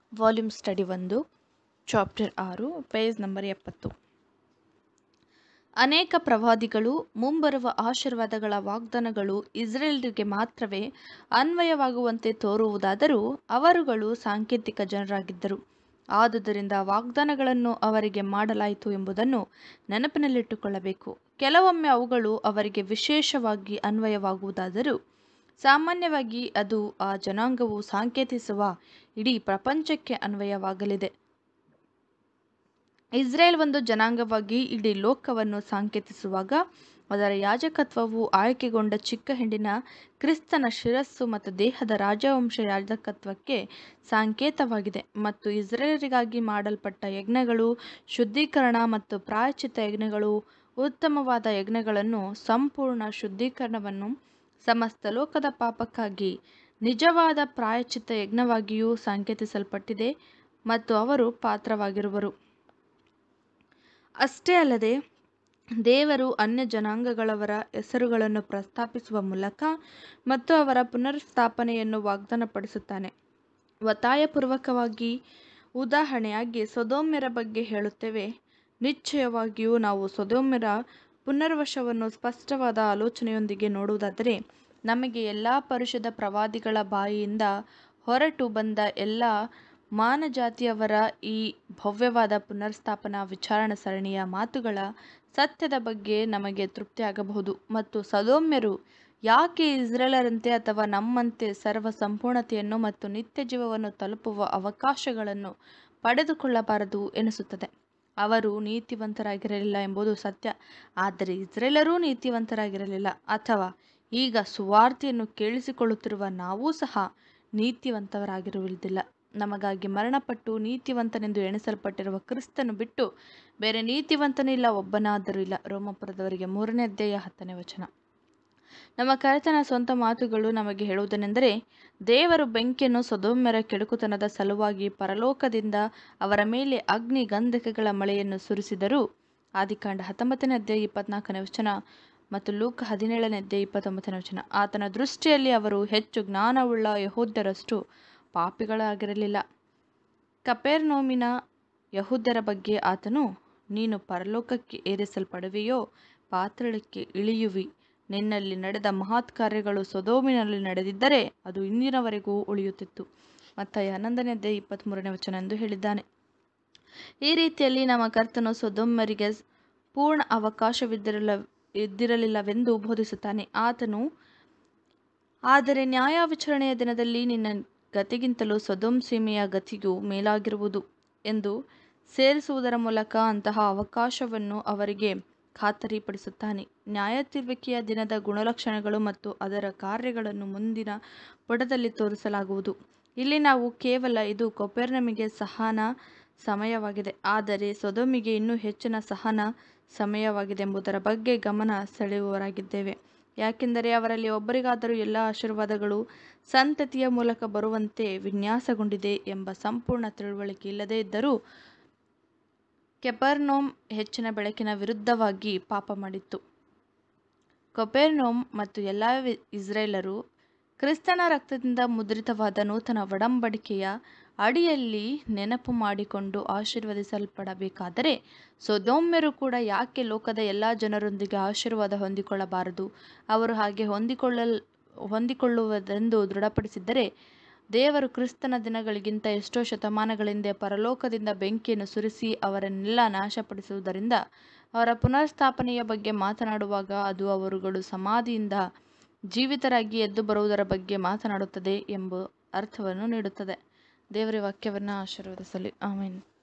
volume study ಒಂದು chapter ಆರು page number ಎಪ್ಪತ್ತು ಅನೇಕ ಪ್ರವಾದಿಗಳು ಮುಂಬರುವ ಆಶೀರ್ವಾದಗಳ ವಾಗ್ದಾನಗಳು ಇಸ್ರೇಲ್ರಿಗೆ ಮಾತ್ರವೇ ಅನ್ವಯವಾಗುವಂತೆ ತೋರುವುದಾದರೂ ಅವರುಗಳು ಸಾಂಕೇತಿಕ ಜನರಾಗಿದ್ದರು ಆದುದರಿಂದ ವಾಗ್ದಾನಗಳನ್ನು ಅವರಿಗೆ ಮಾಡಲಾಯಿತು ಎಂಬುದನ್ನು ನೆನಪಿನಲ್ಲಿಟ್ಟುಕೊಳ್ಳಬೇಕು ಕೆಲವೊಮ್ಮೆ ಅವುಗಳು ಅವರಿಗೆ ವಿಶೇಷವಾಗಿ ಅನ್ವಯವಾಗುವುದಾದರೂ ಸಾಮಾನ್ಯವಾಗಿ ಅದು ಆ ಜನಾಂಗವು ಸಾಂಕೇತಿಸುವ ಇಡೀ ಪ್ರಪಂಚಕ್ಕೆ ಅನ್ವಯವಾಗಲಿದೆ ಇಸ್ರೇಲ್ ಒಂದು ಜನಾಂಗವಾಗಿ ಇಡೀ ಲೋಕವನ್ನು ಸಾಂಕೇತಿಸುವಾಗ ಅದರ ಯಾಜಕತ್ವವು ಆಯ್ಕೆಗೊಂಡ ಚಿಕ್ಕ ಹಿಂಡಿನ ಕ್ರಿಸ್ತನ ಶಿರಸ್ಸು ಮತ್ತು ದೇಹದ ರಾಜವಂಶ ಯಾಜಕತ್ವಕ್ಕೆ ಸಂಕೇತವಾಗಿದೆ ಮತ್ತು ಇಸ್ರೇಲರಿಗಾಗಿ ಮಾಡಲ್ಪಟ್ಟ ಯಜ್ಞಗಳು ಶುದ್ಧೀಕರಣ ಮತ್ತು ಪ್ರಾಯಶ್ಚಿತ್ತ ಯಜ್ಞಗಳು ಉತ್ತಮವಾದ ಯಜ್ಞಗಳನ್ನು ಸಂಪೂರ್ಣ ಶುದ್ಧೀಕರಣವನ್ನು ಸಮಸ್ತ ಲೋಕದ ಪಾಪಕ್ಕಾಗಿ ನಿಜವಾದ ಪ್ರಾಯಶ್ಚಿತ್ತ ಯಜ್ಞವಾಗಿಯೂ ಸಂಕೇತಿಸಲ್ಪಟ್ಟಿದೆ ಮತ್ತು ಅವರು ಪಾತ್ರವಾಗಿರುವರು ಅಷ್ಟೇ ಅಲ್ಲದೆ ದೇವರು ಅನ್ಯ ಜನಾಂಗಗಳವರ ಹೆಸರುಗಳನ್ನು ಪ್ರಸ್ತಾಪಿಸುವ ಮೂಲಕ ಮತ್ತು ಅವರ ಪುನರ್ಸ್ಥಾಪನೆಯನ್ನು ವಾಗ್ದಾನಪಡಿಸುತ್ತಾನೆ ಒತ್ತಾಯಪೂರ್ವಕವಾಗಿ ಉದಾಹರಣೆಯಾಗಿ ಸೊದೋಮ್ಯರ ಬಗ್ಗೆ ಹೇಳುತ್ತೇವೆ ನಿಶ್ಚಯವಾಗಿಯೂ ನಾವು ಸೊದೋಮ್ಯರ ಪುನರ್ವಶವನ್ನು ಸ್ಪಷ್ಟವಾದ ಆಲೋಚನೆಯೊಂದಿಗೆ ನೋಡುವುದಾದರೆ ನಮಗೆ ಎಲ್ಲ ಪರುಷದ ಪ್ರವಾದಿಗಳ ಬಾಯಿಯಿಂದ ಹೊರಟು ಬಂದ ಎಲ್ಲ ಮಾನಜಾತಿಯವರ ಈ ಭವ್ಯವಾದ ಪುನರ್ಸ್ಥಾಪನಾ ವಿಚಾರಣಾ ಸರಣಿಯ ಮಾತುಗಳ ಸತ್ಯದ ಬಗ್ಗೆ ನಮಗೆ ತೃಪ್ತಿಯಾಗಬಹುದು ಮತ್ತು ಸದೋಮ್ಯರು ಯಾಕೆ ಇಸ್ರೇಲರಂತೆ ಅಥವಾ ನಮ್ಮಂತೆ ಸರ್ವ ಸಂಪೂರ್ಣತೆಯನ್ನು ಮತ್ತು ನಿತ್ಯ ಜೀವವನ್ನು ತಲುಪುವ ಅವಕಾಶಗಳನ್ನು ಪಡೆದುಕೊಳ್ಳಬಾರದು ಎನಿಸುತ್ತದೆ ಅವರು ನೀತಿವಂತರಾಗಿರಲಿಲ್ಲ ಎಂಬುದು ಸತ್ಯ ಆದರೆ ಇಸ್ರೇಲರೂ ನೀತಿವಂತರಾಗಿರಲಿಲ್ಲ ಅಥವಾ ಈಗ ಸುವಾರ್ತೆಯನ್ನು ಕೇಳಿಸಿಕೊಳ್ಳುತ್ತಿರುವ ನಾವೂ ಸಹ ನೀತಿವಂತರಾಗಿರುವುದಿಲ್ಲ ನಮಗಾಗಿ ಮರಣಪಟ್ಟು ನೀತಿವಂತನೆಂದು ಎಣಿಸಲ್ಪಟ್ಟಿರುವ ಕ್ರಿಸ್ತನು ಬಿಟ್ಟು ಬೇರೆ ನೀತಿವಂತನೂ ಇಲ್ಲ ಒಬ್ಬನಾದರೂ ಇಲ್ಲ ರೋಮಪುರದವರಿಗೆ ಮೂರನೇ ಅಧ್ಯಾಯ ಹತ್ತನೇ ವಚನ ನಮ್ಮ ಕರ್ತನ ಸ್ವಂತ ಮಾತುಗಳು ನಮಗೆ ಹೇಳುವುದೇನೆಂದರೆ ದೇವರು ಬೆಂಕಿಯನ್ನು ಸೊದೋಮ್ಯರ ಕೆಡುಕುತನದ ಸಲುವಾಗಿ ಪರಲೋಕದಿಂದ ಅವರ ಮೇಲೆ ಅಗ್ನಿ ಗಂಧಕಗಳ ಮಳೆಯನ್ನು ಸುರಿಸಿದರು ಆದಿಕಾಂಡ ಹತ್ತೊಂಬತ್ತನೇ ಅಧ್ಯಾಯ ಇಪ್ಪತ್ನಾಲ್ಕನೇ ವಚನ ಮತ್ತು ಲೂಕ ಹದಿನೇಳನೇ ಅಧ್ಯಾಯ ಇಪ್ಪತ್ತೊಂಬತ್ತನೇ ವಚನ ಆತನ ದೃಷ್ಟಿಯಲ್ಲಿ ಅವರು ಹೆಚ್ಚು ಜ್ಞಾನವುಳ್ಳ ಯಹೂದ್ಯರಷ್ಟು ಪಾಪಿಗಳಾಗಿರಲಿಲ್ಲ ಕಪೆರ್ನೋಮಿನ ಯಹೂದ್ಯರ ಬಗ್ಗೆ ಆತನು ನೀನು ಪರಲೋಕಕ್ಕೆ ಏರಿಸಲ್ಪಡುವೆಯೋ ಪಾತ್ರಳಕ್ಕೆ ಇಳಿಯುವಿ ನಿನ್ನಲ್ಲಿ ನಡೆದ ಮಹತ್ ಕಾರ್ಯಗಳು ಸೊದೋಮಿನಲ್ಲಿ ನಡೆದಿದ್ದರೆ ಅದು ಇಂದಿನವರೆಗೂ ಉಳಿಯುತ್ತಿತ್ತು ಮತ್ತು ಹನ್ನೊಂದನೇ ಅಧ್ಯಾಯ ಇಪ್ಪತ್ತ್ಮೂರನೇ ವಚನ ಎಂದು ಹೇಳಿದ್ದಾನೆ ಈ ರೀತಿಯಲ್ಲಿ ನಮ್ಮ ಕರ್ತನು ಸೊದೋಮ್ಯರಿಗೆ ಪೂರ್ಣ ಅವಕಾಶವಿದ್ದಿರಲ ಇದ್ದಿರಲಿಲ್ಲವೆಂದು ಬೋಧಿಸುತ್ತಾನೆ ಆತನು ಆದರೆ ನ್ಯಾಯ ವಿಚಾರಣೆಯ ದಿನದಲ್ಲಿ ನಿನ್ನ ಗತಿಗಿಂತಲೂ ಸೊದೋಮ್ ಸೀಮೆಯ ಗತಿಯು ಮೇಲಾಗಿರುವುದು ಎಂದು ಸೇರಿಸುವುದರ ಮೂಲಕ ಅಂತಹ ಅವಕಾಶವನ್ನು ಅವರಿಗೆ ಖಾತರಿಪಡಿಸುತ್ತಾನೆ ನ್ಯಾಯತೀರ್ವಿಕೆಯ ದಿನದ ಗುಣಲಕ್ಷಣಗಳು ಮತ್ತು ಅದರ ಕಾರ್ಯಗಳನ್ನು ಮುಂದಿನ ಪುಟದಲ್ಲಿ ತೋರಿಸಲಾಗುವುದು ಇಲ್ಲಿ ನಾವು ಕೇವಲ ಇದು ಕೊಪೆರ್ನಮಿಗೆ ಸಹನ ಸಮಯವಾಗಿದೆ ಆದರೆ ಸೊದೋಮಿಗೆ ಇನ್ನೂ ಹೆಚ್ಚಿನ ಸಹನ ಸಮಯವಾಗಿದೆ ಎಂಬುದರ ಬಗ್ಗೆ ಗಮನ ಸೆಳೆಯುವವರಾಗಿದ್ದೇವೆ ಯಾಕೆಂದರೆ ಅವರಲ್ಲಿ ಒಬ್ಬರಿಗಾದರೂ ಎಲ್ಲ ಆಶೀರ್ವಾದಗಳು ಸಂತತಿಯ ಮೂಲಕ ಬರುವಂತೆ ವಿನ್ಯಾಸಗೊಂಡಿದೆ ಎಂಬ ಸಂಪೂರ್ಣ ತಿಳುವಳಿಕೆ ಇಲ್ಲದೇ ಇದ್ದರೂ ಕೆಪರ್ನೋಮ್ ಹೆಚ್ಚಿನ ಬೆಳಕಿನ ವಿರುದ್ಧವಾಗಿ ಪಾಪ ಮಾಡಿತ್ತು ಕೊಪೆರ್ನೋಮ್ ಮತ್ತು ಎಲ್ಲ ಇಸ್ರೇಲರು ಕ್ರಿಸ್ತನ ರಕ್ತದಿಂದ ಮುದ್ರಿತವಾದ ನೂತನ ಒಡಂಬಡಿಕೆಯ ಅಡಿಯಲ್ಲಿ ನೆನಪು ಮಾಡಿಕೊಂಡು ಆಶೀರ್ವದಿಸಲ್ಪಡಬೇಕಾದರೆ ಸೊದೋಮ್ಯರು ಕೂಡ ಯಾಕೆ ಲೋಕದ ಎಲ್ಲ ಜನರೊಂದಿಗೆ ಆಶೀರ್ವಾದ ಹೊಂದಿಕೊಳ್ಳಬಾರದು ಅವರು ಹಾಗೆ ಹೊಂದಿಕೊಳ್ಳಲ್ ಹೊಂದಿಕೊಳ್ಳುವುದೆಂದು ದೃಢಪಡಿಸಿದ್ದರೆ ದೇವರು ಕ್ರಿಸ್ತನ ದಿನಗಳಿಗಿಂತ ಎಷ್ಟೋ ಶತಮಾನಗಳಿಂದ ಪರಲೋಕದಿಂದ ಬೆಂಕಿಯನ್ನು ಸುರಿಸಿ ಅವರನ್ನೆಲ್ಲ ನಾಶಪಡಿಸುವುದರಿಂದ ಅವರ ಪುನರ್ಸ್ಥಾಪನೆಯ ಬಗ್ಗೆ ಮಾತನಾಡುವಾಗ ಅದು ಅವರುಗಳು ಸಮಾಧಿಯಿಂದ ಜೀವಿತರಾಗಿ ಎದ್ದು ಬರುವುದರ ಬಗ್ಗೆ ಮಾತನಾಡುತ್ತದೆ ಎಂಬ ಅರ್ಥವನ್ನು ನೀಡುತ್ತದೆ ದೇವರ ವಾಕ್ಯವನ್ನು ಆಶೀರ್ವದಿಸಲಿ ಆಮೇಲೆ